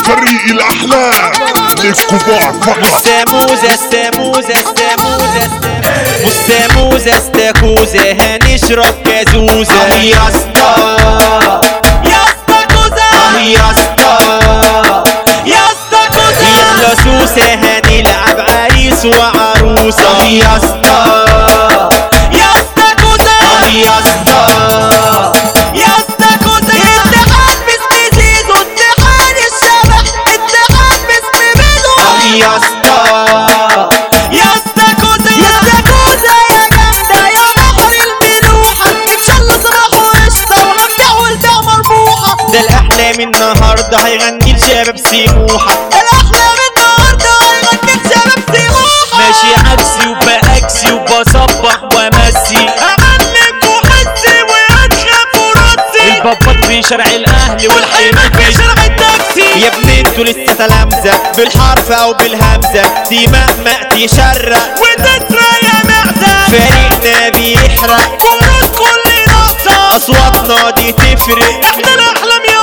فريق الاحلام للكبار فقط الساموزة الساموزة الساموزة والساموزة استاكوزة هنشرب كازوزة يا اسطى يا اسطى كوزة يا اسطى يا اسطى كوزة يلا سوسة هنلعب عريس وعروسة يا اسطى يا اسطى كوزة يا اسطى يا اسطى كوزة اتحاد باسم زيزو اتحاد الشبح اتحاد باسم بدو يا اسطى يا استاكوزا يا استاكوزا يا جامدة يا بحر الملوحة ان شاء الله صباح وقشطة وهبدع والبيع مربوحة ده الاحلام النهاردة هيغني لشباب سموحة الاحلام النهاردة هيغني لشباب سموحة ماشي عكسي وبأكسي وبصبح وامسي املك وحسي وادخل وراسي البابات في شارع الاهلي والحيوانات في شارع التاكسي يا ابني انتوا لسه تلامذة بالحرف او بالهمزة دي مهما تشرق وتسرق يا معزة فريقنا بيحرق جمهور كل نقطة اصواتنا دي تفرق احنا الاحلام يا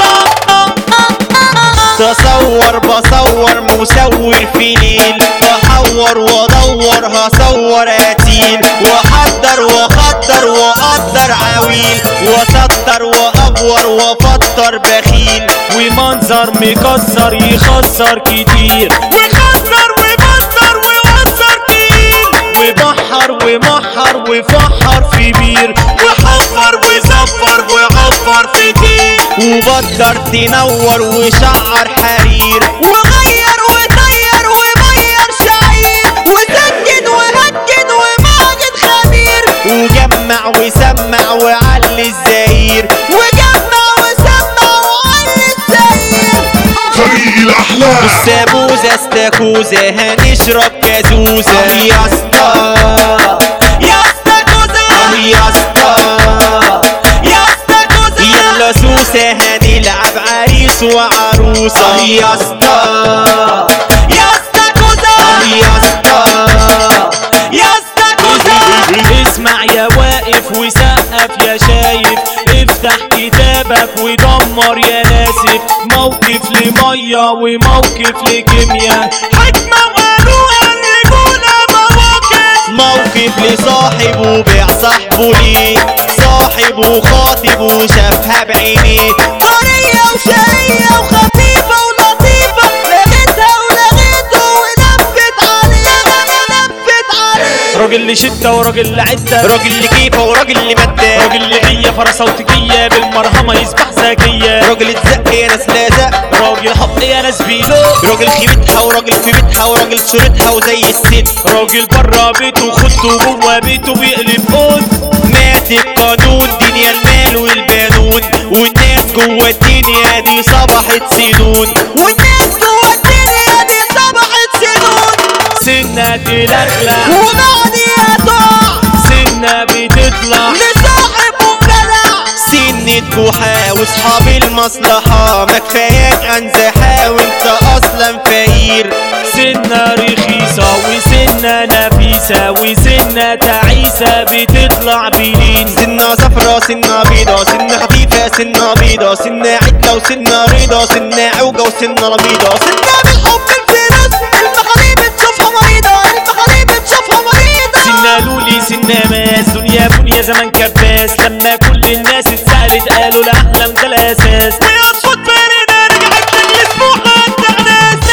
تصور بصور مصور في ليل بحور وادور هصور قتيل واحضر واخطر واقدر عويل واسطر وافور وافطر بخيل ومنظر مكسر يخسر كتير وخسر وبصر وقصر كتير وبحر ومحر وفحر في بير وحفر وزفر وعفر في دير وبدر تنور وشعر حرير وغير وطير وبير شعير وسجد وهجد ومعجد خبير وجمع وسمع وعلي الزاير وجمع وسمع وعلي الزاير فريق الاحلام الساموزة استاكوزة هنشرب كازوزة يا اسطى يا استاكوزة يا اسطى يا استاكوزة يلا سوسة هنلعب عريس وعروسة يا اسطى يا استاكوزة يا اسطى يا استاكوزة اسمع يا واقف وسقف يا شايف افتح كتابك ودمر يا ناسف موقف لمية وموقف لكيمياء حكمة وقالوها الرجولة مواقف موقف لصاحب وبيع صاحبه ليه صاحب وخاطب وشافها بعينيه طرية وشقية وخفيفة ولطيفة لغيتها ولغيته ولفت عليه لفت عليه راجل لشدة وراجل لعدة راجل لكيفة وراجل لمادة راجل لغية فرسة وتكية بالمرهمة يصبح ذكية راجل اتزق يا ناس لازق راجل حق يا ناس بيلو راجل خيبتها وراجل في بيتها وراجل صورتها وزي الست راجل برا بيته خدته جوا بيته بيقلب قد مات القانون دنيا المال والبانون والناس جوا الدنيا دي صبحت سنون والناس جوا الدنيا دي صبحت سنون سنة تلخلع وبعديها تقع سنة بتطلع لصاحب وجدع سنة جحا واصحاب المصلحة ما كفاياك انزحة وانت اصلا فقير سنة رخيصة وسنة نفيسة وسنة تعيسة بتطلع بلين سنة صفرا سنة بيضة سنة خفيفة سنة بيضة سنة عدة وسنة رضا سنة عوجة وسنة رميضة سنة بالحب الفلوس المخاليب تشوفها مريضة المخاليب تشوفها مريضة سنة لولي سنة ماس دنيا بنيا زمن كباس لما كل الناس اتسألت قالوا الأحلام ده الأساس ويصفت فريدة رجعت للسبوحة الناس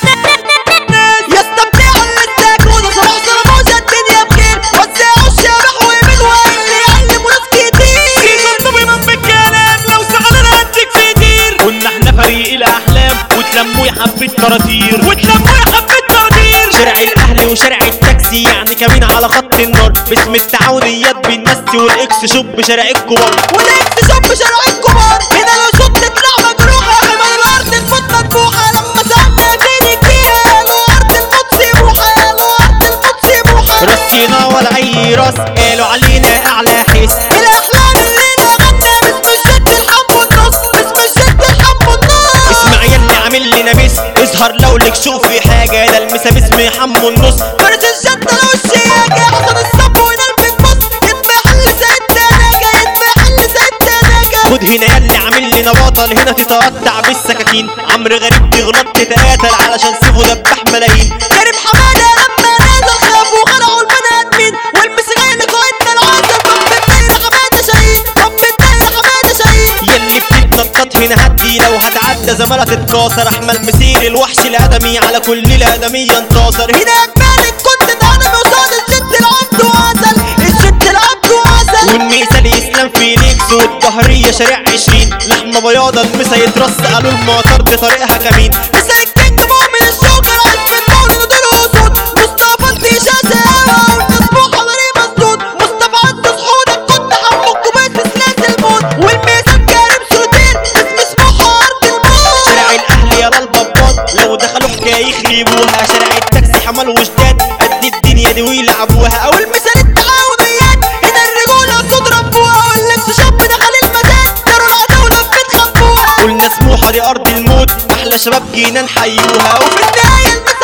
يستمتعوا الاستاكوزة صباح سرموزة الدنيا بخير وزعوا الشبح ومنوا اللي يعلموا ناس كتير سيزون من بالكلام لو سألنا اديك في دير كنا احنا فريق الأحلام وتلموا يا حبة طراطير وتلموا يا حبة طراطير شارع الأهلي وشارع التاكسي يعني كمين على خط النار باسم التعاونيات بالنستي والاكس شوب شارع الكبار والاكس شوب شارع الكبار هنا لو صوت تطلع مجروحة حمال الأرض تفوت مذبوحة لما سألنا فين فيها قالوا أرض الموت سيبوحة قالوا أرض الموت سيبوحة رصينا ولا أي راس قالوا علينا أعلى حس الأحلام اللي نغنى باسم الجد الحب والنص باسم الجد الحب والنص اسمع يلي عامل لنا مس اظهر لو لك شوف في حاجة ده المسا باسم حمو النص فارس الجد لو الشياكة حسن الصب ونلبس بص يتمحل زي التلاجة يتمحل زي التلاجة خد هنا يلي عامل لنا بطل هنا تتقطع بالسكاكين عمرو غريب بيغلط تتقاتل علشان سيفه دبح ملايين كريم حماده لما نزل خاف وخلعوا البني ادمين والمسيحيين قائدنا العسل رب الدايره حماده شهيد رب الدايره حماده شهيد يلي بتتنطط هنا هدي لو هتعدى زمالة تتكاثر احمد مسير الوحش الادمي على كل الادمية انتصر هنا اجمالك كنت ادمي وصاد الجد العبد وعسل الجد العبد وعسل والمثال اسلام فيليكس والظهرية شارع عشرين لحمة بياضة المسا يترص قالوا المطر دي طريقها كمين مسا الكينج مؤمن الشوكر عزم المولد دول اسود مصطفى الديشاشة هوا والمسموح حضري مسدود مصطفى عز صحودك كنت حمك كوباية في سلاس الموت والميزان كريم سلطين اسم اسمه ارض الموت شارع الاهل يا للبابات لو دخلوا حكاية يخربوها شارع التاكسي حمل وجداد قد الدنيا دي ويلعبوها او المثال التعاونيات هنا الرجولة صوت ربوها واللبس شاب دخل المزاد داروا العداولة بتخبوها قلنا سموحة دي ارض الموت احلى شباب جينا نحيوها وفي النهاية المثال